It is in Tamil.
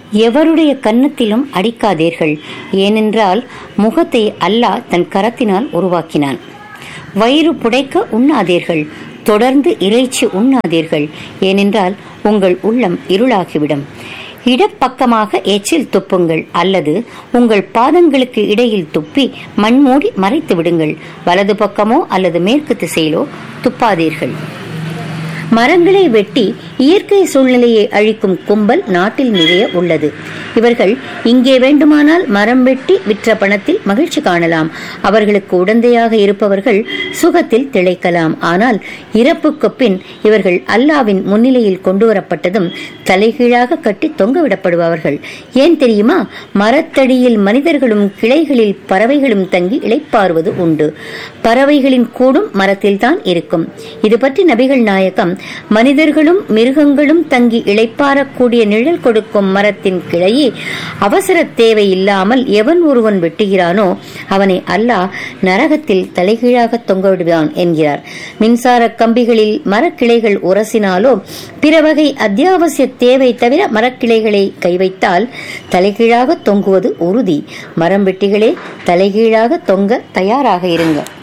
எவருடைய கன்னத்திலும் அடிக்காதீர்கள் ஏனென்றால் முகத்தை அல்லாஹ் தன் கரத்தினால் உருவாக்கினான் வயிறு புடைக்க உண்ணாதீர்கள் தொடர்ந்து இறைச்சி உண்ணாதீர்கள் ஏனென்றால் உங்கள் உள்ளம் இருளாகிவிடும் இடப்பக்கமாக எச்சில் துப்புங்கள் அல்லது உங்கள் பாதங்களுக்கு இடையில் துப்பி மண்மூடி மறைத்து விடுங்கள் வலது பக்கமோ அல்லது மேற்கு திசையிலோ துப்பாதீர்கள் மரங்களை வெட்டி இயற்கை சூழ்நிலையை அழிக்கும் கும்பல் நாட்டில் நிறைய உள்ளது இவர்கள் இங்கே வேண்டுமானால் மரம் வெட்டி விற்ற பணத்தில் மகிழ்ச்சி காணலாம் அவர்களுக்கு உடந்தையாக இருப்பவர்கள் சுகத்தில் திளைக்கலாம் ஆனால் இறப்புக்கு பின் இவர்கள் அல்லாவின் முன்னிலையில் கொண்டு வரப்பட்டதும் தலைகீழாக கட்டி தொங்கவிடப்படுபவர்கள் ஏன் தெரியுமா மரத்தடியில் மனிதர்களும் கிளைகளில் பறவைகளும் தங்கி இளைப்பாறுவது உண்டு பறவைகளின் கூடும் மரத்தில்தான் இருக்கும் இது பற்றி நபிகள் நாயகம் மனிதர்களும் மிருகங்களும் தங்கி இளைப்பாறக்கூடிய நிழல் கொடுக்கும் மரத்தின் கிளையை அவசர தேவை இல்லாமல் எவன் ஒருவன் வெட்டுகிறானோ அவனை அல்லாஹ் நரகத்தில் தலைகீழாக தொங்கவிடுவான் என்கிறார் மின்சார கம்பிகளில் மரக்கிளைகள் உரசினாலோ பிற வகை அத்தியாவசிய தேவை தவிர மரக்கிளைகளை கை வைத்தால் தலைகீழாக தொங்குவது உறுதி மரம் வெட்டிகளே தலைகீழாக தொங்க தயாராக இருங்க